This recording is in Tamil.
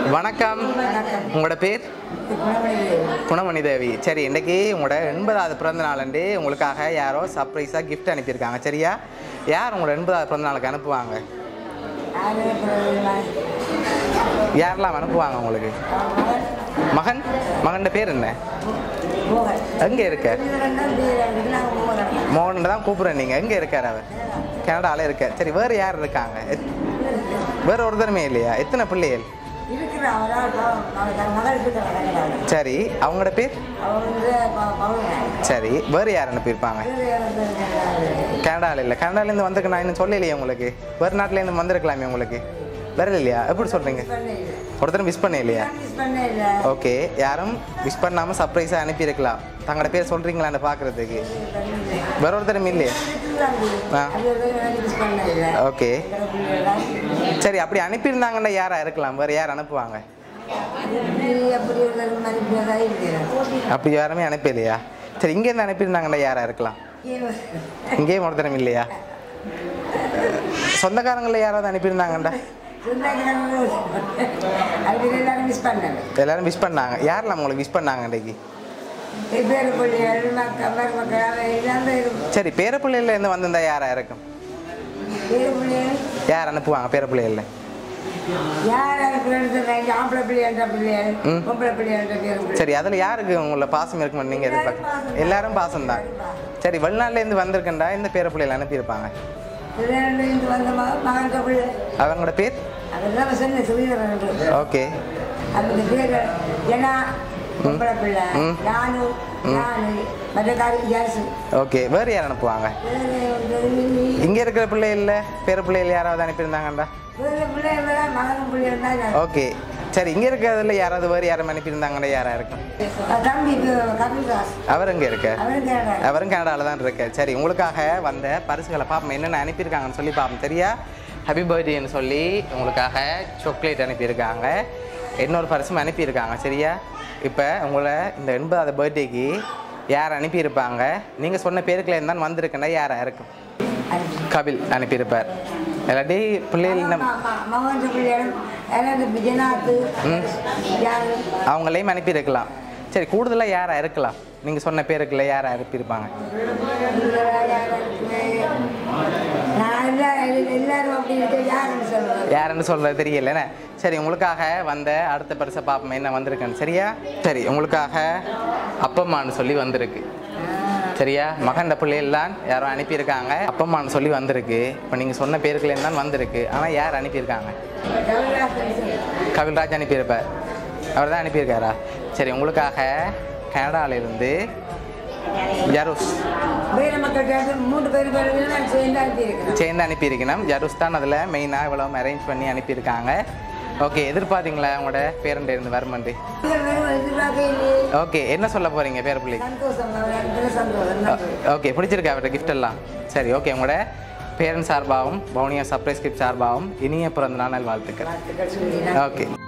வணக்கம் உங்களோட பேர் குணமணி தேவி சரி இன்னைக்கு உங்களோட எண்பதாவது பிறந்த நாளண்டு உங்களுக்காக யாரோ சர்ப்ரைஸாக gift அனுப்பியிருக்காங்க சரியா யார் உங்களோட எண்பதாவது பிறந்த நாளுக்கு அனுப்புவாங்க யாரெல்லாம் அனுப்புவாங்க உங்களுக்கு மகன் மகன் பேர் என்ன எங்கே இருக்க மோகன் தான் கூப்பிட்றேன் நீங்கள் எங்கே இருக்கார் அவர் கனடாவில் இருக்கார் சரி வேறு யார் இருக்காங்க எத்- வேறு ஒருத்தருமே இல்லையா எத்தனை பிள்ளைகள் சரி அவங்களோட பேர் சரி வேறு யார் அனுப்பியிருப்பாங்க கனடாவில் இல்லை கனடாலேருந்து வந்திருக்க நான் இன்னும் சொல்லலையே உங்களுக்கு வேறு நாட்டிலேருந்து வந்திருக்கலாமே உங்களுக்கு வேறு இல்லையா எப்படி சொல்கிறீங்க ஒருத்தரும் மிஸ் பண்ண இல்லையா ஓகே யாரும் மிஸ் பண்ணாமல் சர்ப்ரைஸாக அனுப்பியிருக்கலாம் தங்களோட பேர் சொல்கிறீங்களான்னு பார்க்குறதுக்கு வேற ஒருத்தரும் இல்லையே ஆ. ஓகே சரி அப்படி அனுப்பியிருந்தாங்கன்னா யாரா இருக்கலாம் வேறு யார் அனுப்புவாங்க அப்படி யாருமே அனுப்பலையா சரி இங்கேருந்து அனுப்பியிருந்தாங்கன்னா யாரா இருக்கலாம் இங்கேயும் ஒருத்தரும் இல்லையா சொந்தக்காரங்களில் யாராவது அனுப்பியிருந்தாங்கண்டா எல்லாரும் மிஸ் பண்ணது எல்லாரும் விஷ் பண்ணாங்க யாரெல்லாம் உங்களுக்கு விஷ் பண்ணாங்க இன்றைக்கு பேரு பிள்ளைகள் மக்கள் மருமக்கள் அவன் எல்லாம் பேரும் சரி பேரப்பிள்ளையில இருந்து வந்திருந்தா யாரா இருக்கும் பேரு பிள்ளைகள் யார் அனுப்புவாங்க பேரப்பிள்ளையில யார் இருக்கிறேன்னு சொன்னாங்க ஆம்பளை பிள்ளைன்ற பிள்ளைகள் ம். பொம்பளை பிள்ளைன்ற பேரு பிள்ளை சரி அதில் யாருக்கு உங்களை பாசம் இருக்குமென்னு நீங்கள் எதிர்பார்க்க எல்லாரும் பாசம் தான் சரி வெளிநாட்டிலேருந்து வந்திருக்கண்டா இந்த பேரப்பிள்ளையில அனுப்பியிருப்பாங்க இருந்து வந்த மகன் மகன்ற பிள்ளை அவங்களோட பேர் அதெல்லாம் சொன்ன சுவீரன் ஓகே அந்த பேர் ஏன்னா பொம்பளை பிள்ளை ம். யானு யானு மற்றக்காரி ஜாசு ஓகே வேறு யார் அனுப்புவாங்க இங்கே இருக்கிற பிள்ளைகள பேர பிள்ளைகள் யாராவது அனுப்பியிருந்தாங்கண்டா பிள்ளைகள மகனும் பிள்ளைகள் தான் ஓகே சரி இங்கே இருக்கிறதுல யாராவது வேறு யாரும் அனுப்பியிருந்தாங்கண்டா யாரா இருக்கும் தம்பி கபில்தாஸ் அவர் எங்கே இருக்க அவனுக்கு கேட்டாங்க அவரும் கனடாவில் தான் இருக்கார் சரி உங்களுக்காக வந்த பரிசுகளை பார்ப்போம் என்னென்ன அனுப்பியிருக்காங்கன்னு சொல்லி பார்ப்போம் சரியா ஹாப்பி பர்த்டேன்னு சொல்லி உங்களுக்காக சாக்லேட் அனுப்பியிருக்காங்க இன்னொரு பரிசும் அனுப்பியிருக்காங்க சரியா இப்போ உங்களை இந்த எண்பதாவது பர்த்டேக்கு யார் அனுப்பியிருப்பாங்க நீங்கள் சொன்ன பேருக்குள்ள இருந்தால் வந்திருக்குன்னா யாராக இருக்கும் கபில் அனுப்பியிருப்பார் இல்லாட்டி பிள்ளைகள் நம்ம மகன் பிள்ளைகளும் எனது விஜயநாத் யாரு அவங்களையும் அனுப்பியிருக்கலாம் சரி கூடுதலாக யாராக இருக்கலாம் நீங்கள் சொன்ன பேருக்குள்ள யாரை அனுப்பியிருப்பாங்க நான் எல்லாரும் எல்லாரும் அப்படி இருக்க யாருன்னு சொல்லுவேன் யாருன்னு சொல்கிறது தெரியலண்ணே சரி உங்களுக்காக வந்த அடுத்த பரிசை பார்ப்போம் என்ன வந்திருக்குன்னு சரியா சரி உங்களுக்காக அப்பம்மான்னு சொல்லி வந்திருக்கு சரியா மகண்ட பிள்ளைகள்லாம் யாரோ அனுப்பியிருக்காங்க அப்பம்மான்னு சொல்லி வந்திருக்கு இப்போ நீங்கள் சொன்ன பேருக்குலேருந்து தான் வந்திருக்கு ஆனால் யார் அனுப்பியிருக்காங்க கபில்ராஜ் அனுப்பியிருப்பார் அவர் தான் அனுப்பியிருக்காரா சரி உங்களுக்காக கனடாவிலிருந்து ஜருஸ் வேற மக்கள் கேட்டு மூன்று பேர் பேர் நான் சேர்ந்து அனுப்பியிருக்கிறேன் சேர்ந்து அனுப்பியிருக்கணும் ஜருஸ் தான் அதில் மெயினாக இவ்வளோ அரேஞ்ச் பண்ணி அனுப்பியிருக்காங்க ஓகே எதிர்பார்த்தீங்களா உங்களோட பேரண்ட் இருந்து வருமண்டு எதிர்பார்க்க இல்லையே ஓகே என்ன சொல்ல போகிறீங்க பேர பிள்ளை சந்தோஷம் எனக்கு சந்தோஷம் நன்றி. ஓகே பிடிச்சிருக்கா அவர்கிட்ட gift எல்லாம் சரி ஓகே உங்களோட பேரண்ட் சார்பாகவும் பவுனியா சர்ப்ரைஸ் கிஃப்ட் சார்பாகவும் இனிய பிறந்த நாள் வாழ்த்துக்கள் வாழ்த்துக்கள் சொல்லி ஓகே